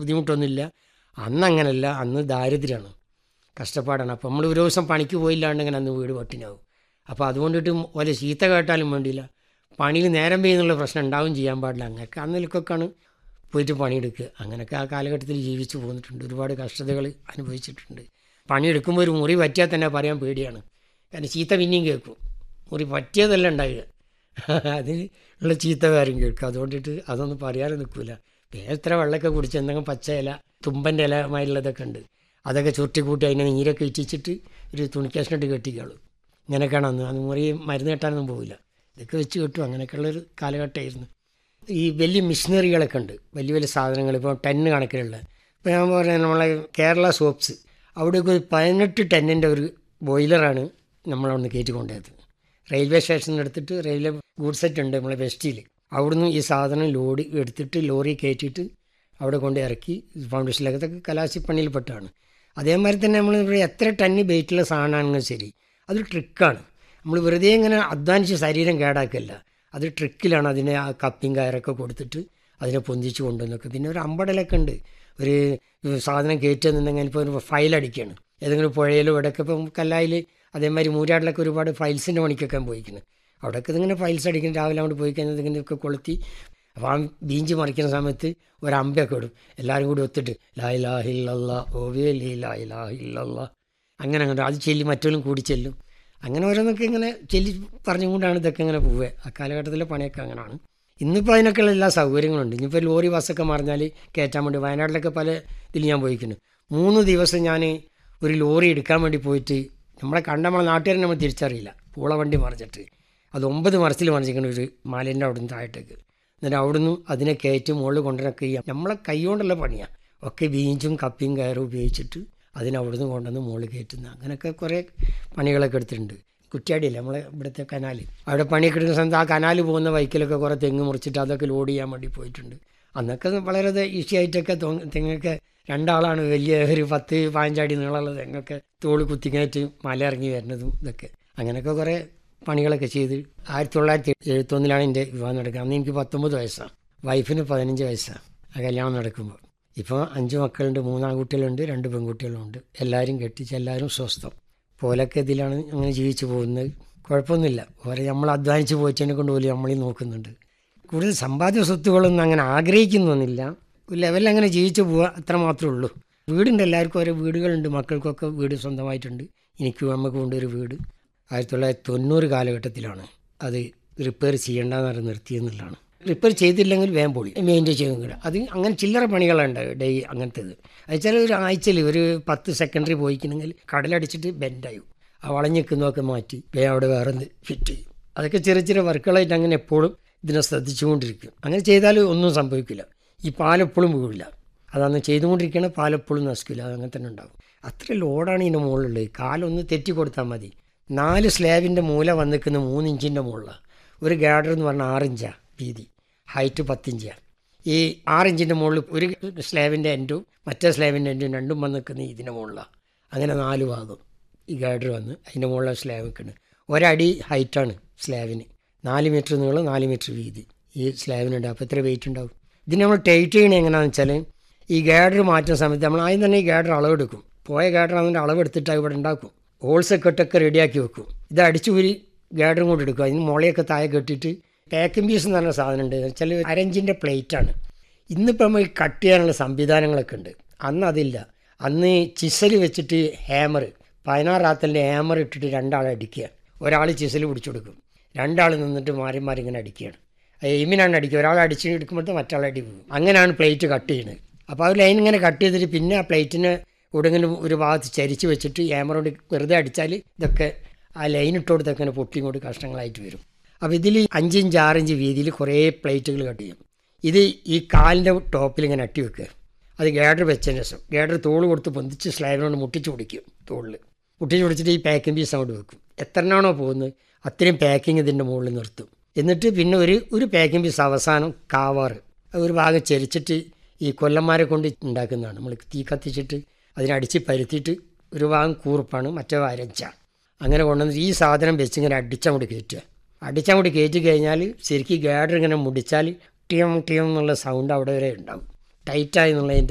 ബുദ്ധിമുട്ടൊന്നുമില്ല അന്ന് അങ്ങനല്ല അന്ന് ദാരിദ്ര്യമാണ് കഷ്ടപ്പാടാണ് അപ്പോൾ നമ്മൾ ഒരു ദിവസം പണിക്ക് പോയില്ലാണ്ടെങ്കിൽ അന്ന് വീട് പട്ടിനാവും അപ്പോൾ അതുകൊണ്ടിട്ട് വല്ല ചീത്ത കേട്ടാലും വേണ്ടിയില്ല പണിയിൽ നേരം പെയ്യുന്നുള്ള പ്രശ്നം ഉണ്ടാവും ചെയ്യാൻ പാടില്ല അങ്ങനെയൊക്കെ അന്നിലൊക്കെയാണ് പോയിട്ട് പണിയെടുക്കുക അങ്ങനെയൊക്കെ ആ കാലഘട്ടത്തിൽ ജീവിച്ചു പോന്നിട്ടുണ്ട് ഒരുപാട് കഷ്ടതകൾ അനുഭവിച്ചിട്ടുണ്ട് പണിയെടുക്കുമ്പോൾ ഒരു മുറി പറ്റിയാൽ തന്നെ പറയാൻ പേടിയാണ് കാരണം ചീത്ത പിന്നെയും കേൾക്കും മുറി പറ്റിയതല്ല ഉണ്ടാവുക അതിന് ഉള്ള ചീത്ത കാര്യം കേൾക്കും അതുകൊണ്ടിട്ട് അതൊന്നും പറയാനും നിൽക്കില്ല എത്ര വെള്ളമൊക്കെ കുടിച്ച് എന്തെങ്കിലും പച്ച ഇല തുമ്പൻ്റെ ഇല മാതിരിയുള്ളതൊക്കെ ഉണ്ട് അതൊക്കെ ചുരുട്ടിക്കൂട്ടി അതിനെ നീരൊക്കെ ഇറ്റിച്ചിട്ട് ഒരു തുണിക്കാശിനിട്ട് കെട്ടിക്കാളും ഇങ്ങനെയൊക്കെയാണ് അന്ന് അന്ന് മുറി മരുന്ന് കെട്ടാനൊന്നും പോവില്ല ഇതൊക്കെ വെച്ച് കെട്ടും അങ്ങനെയൊക്കെയുള്ളൊരു കാലഘട്ടമായിരുന്നു ഈ വലിയ മിഷനറികളൊക്കെ ഉണ്ട് വലിയ വലിയ സാധനങ്ങൾ ഇപ്പോൾ ടെന്ന് കണക്കിലുള്ള ഇപ്പോൾ ഞാൻ പറയുന്നത് നമ്മളെ കേരള സോപ്സ് അവിടെയൊക്കെ ഒരു പതിനെട്ട് ടെന്നിൻ്റെ ഒരു ബോയിലറാണ് നമ്മളവിടുന്ന് കയറ്റി കൊണ്ടുപോയത് റെയിൽവേ സ്റ്റേഷനിൽ എടുത്തിട്ട് റെയിൽവേ ഗൂഡ്സ് സെറ്റ് ഉണ്ട് നമ്മളെ വെസ്റ്റിൽ അവിടുന്ന് ഈ സാധനം ലോഡ് എടുത്തിട്ട് ലോറി കയറ്റിയിട്ട് അവിടെ കൊണ്ട് ഇറക്കി ഫൗണ്ടേഷനിലൊക്കെ ഇതൊക്കെ കലാശിപ്പണിയിൽപ്പെട്ടാണ് അതേമാതിരി തന്നെ നമ്മൾ ഇവിടെ എത്ര ടണ്ണ് വെയിറ്റുള്ള സാധനമാണെങ്കിലും ശരി അതൊരു ട്രിക്കാണ് നമ്മൾ വെറുതെ ഇങ്ങനെ അധ്വാനിച്ച് ശരീരം കേടാക്കല്ല അത് ട്രിക്കിലാണ് അതിനെ ആ കപ്പിയും കയറൊക്കെ കൊടുത്തിട്ട് അതിനെ പൊന്തിച്ച് കൊണ്ടുവന്നൊക്കെ പിന്നെ ഒരു അമ്പടലൊക്കെ ഉണ്ട് ഒരു സാധനം കയറ്റുന്നുണ്ടെങ്കിൽ ഇപ്പോൾ ഒരു ഫയൽ അടിക്കുകയാണ് ഏതെങ്കിലും പുഴയിലോ ഇവിടെയൊക്കെ ഇപ്പം കല്ലായിൽ അതേമാതിരി മൂരാടിലൊക്കെ ഒരുപാട് ഫയൽസിൻ്റെ പണിക്കൊക്കെ പോയിക്കുന്നത് അവിടെയൊക്കെ ഇതിങ്ങനെ ഫയൽസ് അടിക്കുന്ന രാവിലെ അങ്ങോട്ട് പോയി കഴിഞ്ഞാൽ ഇതിങ്ങനെയൊക്കെ കൊളുത്തി അപ്പോൾ ആ ബീഞ്ച് മറിക്കുന്ന സമയത്ത് ഒരു അമ്പയൊക്കെ ഇടും എല്ലാവരും കൂടി ഒത്തിട്ട് ലാ ഇലാഹില്ല ഓവേ ലീ ലാ ഇലാഹില്ല അങ്ങനെ അങ്ങോട്ട് അത് ചെല്ലി മറ്റവരും കൂടി ചെല്ലും അങ്ങനെ ഓരോന്നൊക്കെ ഇങ്ങനെ ചെല്ലി പറഞ്ഞുകൊണ്ടാണ് ഇതൊക്കെ ഇങ്ങനെ പോവുക ആ കാലഘട്ടത്തിലെ പണിയൊക്കെ അങ്ങനെയാണ് ഇന്നിപ്പോൾ അതിനൊക്കെയുള്ള എല്ലാ സൗകര്യങ്ങളുണ്ട് ഇനിയിപ്പോൾ ലോറി ബസ്സൊക്കെ മറിഞ്ഞാൽ കയറ്റാൻ വേണ്ടി വയനാട്ടിലൊക്കെ പല ഇതിൽ ഞാൻ പോയിക്കുന്നു മൂന്ന് ദിവസം ഞാൻ ഒരു ലോറി എടുക്കാൻ വേണ്ടി പോയിട്ട് നമ്മളെ കണ്ട നമ്മളെ നാട്ടുകാരെ നമ്മൾ തിരിച്ചറിയില്ല പൂള വണ്ടി മറിച്ചിട്ട് അത് ഒമ്പത് മറിച്ചിൽ മറിച്ചിരിക്കുന്ന ഒരു മാലിൻ്റെ അവിടെ നിന്ന് താഴത്തേക്ക് എന്നിട്ട് അവിടുന്ന് അതിനെ കയറ്റി മുകളിൽ കൊണ്ടുവരൊക്കെ ചെയ്യാം നമ്മളെ കൈകൊണ്ടുള്ള പണിയാണ് ഒക്കെ ബീഞ്ചും കപ്പിയും കയറും ഉപയോഗിച്ചിട്ട് അതിനെ അവിടുന്ന് കൊണ്ടുവന്ന് മുകളിൽ കയറ്റുന്ന അങ്ങനെയൊക്കെ കുറേ പണികളൊക്കെ എടുത്തിട്ടുണ്ട് കുറ്റ്യാടിയല്ലേ നമ്മളെ ഇവിടുത്തെ കനാൽ അവിടെ പണിയൊക്കെ എടുക്കുന്ന സമയത്ത് ആ കനാൽ പോകുന്ന ബൈക്കിലൊക്കെ കുറേ തെങ്ങ് മുറിച്ചിട്ട് അതൊക്കെ ലോഡ് ചെയ്യാൻ വേണ്ടി പോയിട്ടുണ്ട് അന്നൊക്കെ വളരെ ഈസി ആയിട്ടൊക്കെ തോ- തെങ്ങൊക്കെ രണ്ടാളാണ് വലിയ ഒരു പത്ത് പതിനഞ്ചടി നീളമുള്ള തെങ്ങൊക്കെ തോള് കുത്തിക്കയറ്റ് മല ഇറങ്ങി വരുന്നതും ഇതൊക്കെ അങ്ങനെയൊക്കെ കുറേ പണികളൊക്കെ ചെയ്ത് ആയിരത്തി തൊള്ളായിരത്തി എഴുപത്തൊന്നിലാണ് എൻ്റെ വിവാഹം നടക്കുക അന്ന് എനിക്ക് പത്തൊമ്പത് വയസ്സാണ് വൈഫിന് പതിനഞ്ച് വയസ്സാണ് ആ കല്യാണം നടക്കുമ്പോൾ ഇപ്പോൾ അഞ്ച് മക്കളുണ്ട് മൂന്നാൺകുട്ടികളുണ്ട് രണ്ട് പെൺകുട്ടികളുണ്ട് എല്ലാവരും കെട്ടിച്ച് എല്ലാവരും സ്വസ്ഥം പോലൊക്കെ ഇതിലാണ് അങ്ങനെ ജീവിച്ചു പോകുന്നത് കുഴപ്പമൊന്നുമില്ല ഓരോ നമ്മൾ അധ്വാനിച്ച് പോയിച്ചതിനെ കൊണ്ട് പോലും നമ്മളീ നോക്കുന്നുണ്ട് കൂടുതൽ സമ്പാദ്യ സ്വത്തുകളൊന്നും അങ്ങനെ ആഗ്രഹിക്കുന്നൊന്നുമില്ല ഒരു ലെവലിൽ അങ്ങനെ ജീവിച്ചു പോവുക അത്ര മാത്രമേ ഉള്ളൂ വീടുണ്ട് എല്ലാവർക്കും ഓരോ വീടുകളുണ്ട് മക്കൾക്കൊക്കെ വീട് സ്വന്തമായിട്ടുണ്ട് എനിക്ക് നമുക്ക് കൊണ്ടൊരു വീട് ആയിരത്തി തൊള്ളായിരത്തി തൊണ്ണൂറ് കാലഘട്ടത്തിലാണ് അത് റിപ്പയർ ചെയ്യേണ്ടെന്ന് പറഞ്ഞ് നിർത്തിയെന്നുള്ളതാണ് റിപ്പയർ ചെയ്തില്ലെങ്കിൽ വേഗം പൊളി മെയിൻറ്റെയിൻ ചെയ്യും കൂടെ അത് അങ്ങനെ ചില്ലറ പണികളുണ്ട് ഡേ അങ്ങനത്തേത് വെച്ചാൽ ഒരു ആഴ്ചയിൽ ഒരു പത്ത് സെക്കൻഡറി പോയിക്കണമെങ്കിൽ കടലടിച്ചിട്ട് ബെൻഡായും ആ വളഞ്ഞിക്കുന്നതൊക്കെ മാറ്റി വേഗം അവിടെ വേറെ ഫിറ്റ് ചെയ്യും അതൊക്കെ ചെറിയ ചെറിയ വർക്കുകളായിട്ട് അങ്ങനെ എപ്പോഴും ഇതിനെ ശ്രദ്ധിച്ചുകൊണ്ടിരിക്കും അങ്ങനെ ചെയ്താൽ ഒന്നും സംഭവിക്കില്ല ഈ പാലെപ്പോഴും വീഴില്ല അതന്ന് ചെയ്തുകൊണ്ടിരിക്കണ പാലെപ്പോഴും നശിക്കില്ല അത് അങ്ങനെ തന്നെ ഉണ്ടാവും അത്ര ലോഡാണ് ഇതിൻ്റെ മുകളിലുള്ളത് കാലൊന്ന് തെറ്റി കൊടുത്താൽ മതി നാല് സ്ലാബിൻ്റെ മൂല വന്നിക്കുന്ന മൂന്ന് ഇഞ്ചിൻ്റെ മുകളിലാണ് ഒരു ഗാഡർ എന്ന് പറഞ്ഞാൽ ആറിഞ്ചാണ് വീതി ഹൈറ്റ് പത്തിഞ്ചാണ് ഈ ആറിഞ്ചിൻ്റെ മുകളിൽ ഒരു സ്ലാബിൻ്റെ എൻഡും മറ്റേ സ്ലാബിൻ്റെ എൻഡും രണ്ടും വന്ന് നിൽക്കുന്ന ഇതിൻ്റെ മുകളിലാണ് അങ്ങനെ നാല് ഭാഗം ഈ ഗാഡർ വന്ന് അതിൻ്റെ മുകളിൽ സ്ലാബ് നിൽക്കുന്നത് ഒരടി ഹൈറ്റാണ് സ്ലാബിന് നാല് മീറ്റർ നീളം നാല് മീറ്റർ വീതി ഈ സ്ലാബിനുണ്ട് അപ്പോൾ എത്ര വെയിറ്റ് ഉണ്ടാവും ഇതിന് നമ്മൾ ടൈറ്റ് ചെയ്യണത് എങ്ങനെയാണെന്ന് വെച്ചാൽ ഈ ഗാഡർ മാറ്റുന്ന സമയത്ത് നമ്മൾ ആദ്യം തന്നെ ഈ ഗാഡർ അളവെടുക്കും പോയ ഗാഡർ അതിൻ്റെ അളവെടുത്തിട്ട് ഇവിടെ ഉണ്ടാക്കും ഹോൾസൊക്കെ ഇട്ടൊക്കെ റെഡിയാക്കി വെക്കും ഇത് അടിച്ചു ഊരി ഗാഡറും കൊണ്ട് എടുക്കും അതിന് മുളയൊക്കെ താഴെ കെട്ടിയിട്ട് പാക്കിംഗ് പീസ് എന്ന് പറഞ്ഞ സാധനം ഉണ്ട് വെച്ചാൽ അരഞ്ചിൻ്റെ പ്ലേറ്റാണ് ഇന്നിപ്പോൾ നമ്മൾ കട്ട് ചെയ്യാനുള്ള സംവിധാനങ്ങളൊക്കെ ഉണ്ട് അന്ന് അതില്ല അന്ന് ചിസൽ വെച്ചിട്ട് ഹാമർ പതിനാറാത്തലിൻ്റെ ഹാമർ ഇട്ടിട്ട് രണ്ടാളെ അടിക്കുക ഒരാൾ ചിസൽ പിടിച്ചു കൊടുക്കും രണ്ടാൾ നിന്നിട്ട് മാറി മാറി ഇങ്ങനെ അടിക്കുകയാണ് എയിമിനാണ് അടിക്കുക ഒരാൾ അടിച്ച് എടുക്കുമ്പോഴത്തെ മറ്റാളെ അടി പോകും അങ്ങനെയാണ് പ്ലേറ്റ് കട്ട് ചെയ്യുന്നത് അപ്പോൾ ആ ലൈൻ ഇങ്ങനെ കട്ട് ചെയ്തിട്ട് പിന്നെ ആ പ്ലേറ്റിന് എവിടെയെങ്കിലും ഒരു ഭാഗത്ത് ചരിച്ച് വെച്ചിട്ട് ഹാമർ കൊണ്ട് വെറുതെ അടിച്ചാൽ ഇതൊക്കെ ആ ലൈൻ ഇട്ട് കൊടുത്തൊക്കെ ഇങ്ങനെ പൊട്ടിയും കൊണ്ട് കഷ്ണങ്ങളായിട്ട് വരും അപ്പോൾ ഇതിൽ അഞ്ചിഞ്ച് ആറിഞ്ച് വീതിയിൽ കുറേ പ്ലേറ്റുകൾ കട്ട് ചെയ്യും ഇത് ഈ കാലിൻ്റെ ടോപ്പിൽ ഇങ്ങനെ അട്ടി വെക്കുക അത് ഗേഡർ വെച്ചതിന് ശേഷം ഗേഡർ തോള് കൊടുത്ത് പൊന്തിച്ച് സ്ലൈഡിനോട് മുട്ടിച്ച് പിടിക്കും തോളിൽ മുട്ടിച്ച് പിടിച്ചിട്ട് ഈ പാക്കിംഗ് പീസ് അങ്ങോട്ട് വെക്കും എത്രണ്ണാണോ പോകുന്നത് അത്രയും പാക്കിംഗ് ഇതിൻ്റെ മുകളിൽ നിർത്തും എന്നിട്ട് പിന്നെ ഒരു ഒരു പാക്കിംഗ് പീസ് അവസാനം കാവാറ് അത് ഒരു ഭാഗം ചരിച്ചിട്ട് ഈ കൊല്ലന്മാരെ കൊണ്ട് ഉണ്ടാക്കുന്നതാണ് നമ്മൾ തീ കത്തിച്ചിട്ട് അതിനടിച്ച് പരുത്തിയിട്ട് ഒരു ഭാഗം കൂർപ്പാണ് മറ്റേ അരച്ച അങ്ങനെ കൊണ്ടുവന്നിട്ട് ഈ സാധനം വെച്ച് ഇങ്ങനെ അടിച്ചങ്ങോട്ട് കയറ്റുക അടിച്ചങ്ങോട്ട് കയറ്റി കഴിഞ്ഞാൽ ശരിക്കും ഗാഡർ ഇങ്ങനെ മുടിച്ചാൽ ടിയം ടിയം എന്നുള്ള സൗണ്ട് അവിടെ വരെ ഉണ്ടാവും ടൈറ്റായി എന്നുള്ളതിൻ്റെ